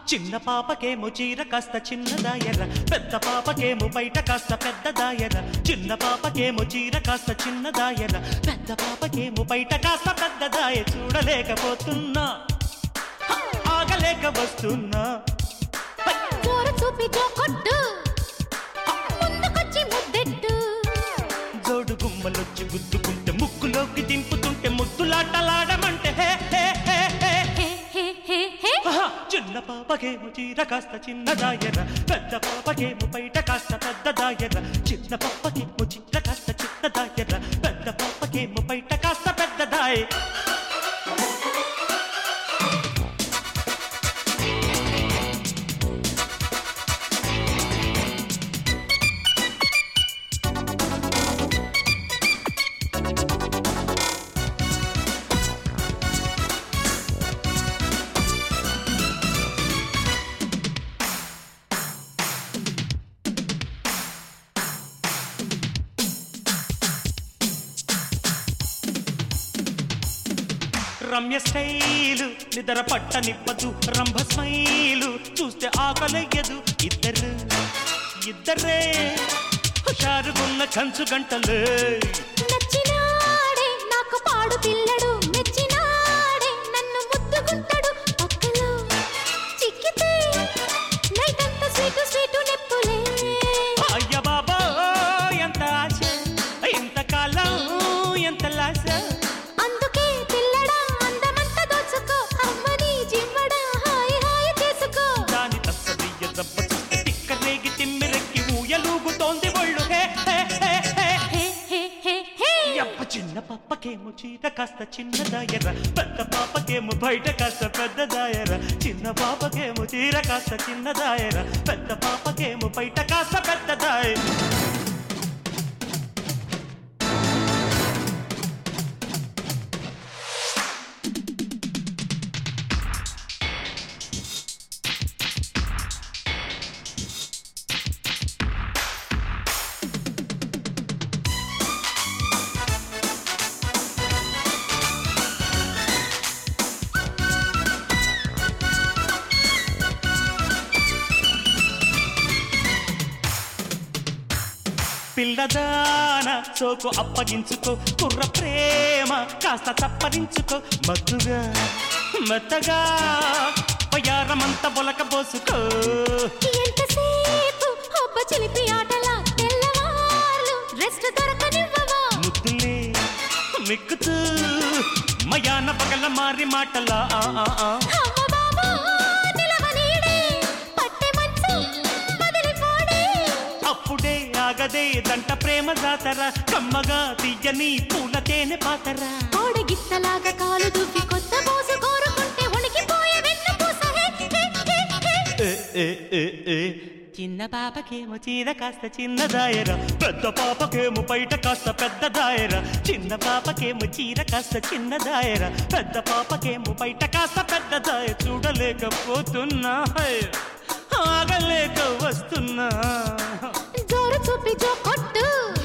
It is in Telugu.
చిన్న పాపకేమో చీర కాస్త చిన్నదాయర పెద్ద పాపకేమో బయట కాస్త పెద్దదాయర చిన్న పాపకేమో చీర కాస్త చిన్నదాయర పెద్ద పాపకేమో బయట కాస్త పెద్దదాయ చూడలేకపోతున్నా హ, ఆగలేక వస్తున్నా జోర చూపి జోకొట్టు ముందుకొచ్చి ముద్దెట్టు జోడు గుమ్మలొచ్చి గుద్దుకుంటే ముక్కులోకి దింపుతుంటే ముద్దులాటలాడమంటే హే హే హే హే హే హే హే హే ఆహా! చిన్న పాపకేమో చీర కాస్త చిన్నదాయర పెద్ద పాపకేమో బయట కాస్త పెద్దదాయర చిన్న పాపకేమో చీర కాస్త చిన్నదాయర పెద్ద పాపకేమో బయట కాస్త పెద్దదాయ రమ్య స్టైలు నిద్ర పట్టనివ్వదు రంభ స్మైలు చూస్తే ఆకలయ్యదు ఇద్దరు ఇద్దరే హుషారుగున్న కంచు గంటలే నచ్చినాడే నాకు పాడు పిల్లడు మెచ్చినాడే నన్ను ముద్దుకుంటాడు పక్కలో చిక్కితే నైట్ అంతా స్వీటు స్వీటు నెప్పులే అయ్య బాబా ఎంత ఆశ ఎంత కాలం ఎంత లాస అందుకే పిల్లడా అందమంతా దోచుకో అమ్మని జిమ్మడా హాయి హాయి చేసుకో దాని తస్సదియ్య దెబ్బ చూస్తే తిక్క రేగి తిమ్మిరెక్కి ఊయలూగుతోంది ఒళ్ళు హే హే హే హే హే హే హే హే అప్ప చిన్న పాపకేమో చీర కాస్త చిన్నదాయర పెద్ద పాపకేమో బయట కాస్త పెద్దదాయర చిన్న పాపకేమో చీర కాస్త చిన్నదాయర పెద్ద పాపకేమో బయట కాస్త పెద్దదాయ పిల్లదాన సోకు అప్పగించుకో కుర్ర ప్రేమ కాస్త తప్పరించుకో మత్తుగా మెత్తగా పయారమంత బొలక పోసుకో ఎంతసేపు ఒబ్బ చిలిపి ఆటలా తెల్లవార్లు రెస్ట్ దొరకనివ్వవా ముద్దులే మిక్కుతూ మయాన పగల మారి మాటలా ఆ, ఆ, ఆ. అమ్మ బాబా నిలవనీడే పట్టె మంచు వదిలిపోడే అప్పుడే ఆగదే దంట ప్రేమ జాతర కమ్మగా తీయని పూల తేనె పాతరా కోడగిత్తలాగా కాలు దూపి కొత్త పోసు కోరుకుంటే ఉణికిపోయే వెన్ను పూస హే హే హే హే ఏ, ఏ, ఏ, ఏ. చిన్న పాపకేమో చీర కాస్త చిన్న దాయర పెద్ద పాపకేమో బయట కాస్త పెద్ద దాయర చిన్న పాపకేమో చీర కాస్త చిన్న దాయర పెద్ద పాపకేమో బయట కాస్త పెద్ద దాయ చూడలేకపోతున్నా ఆగలేక వస్తున్నా జోరు చూపి జో కొట్టు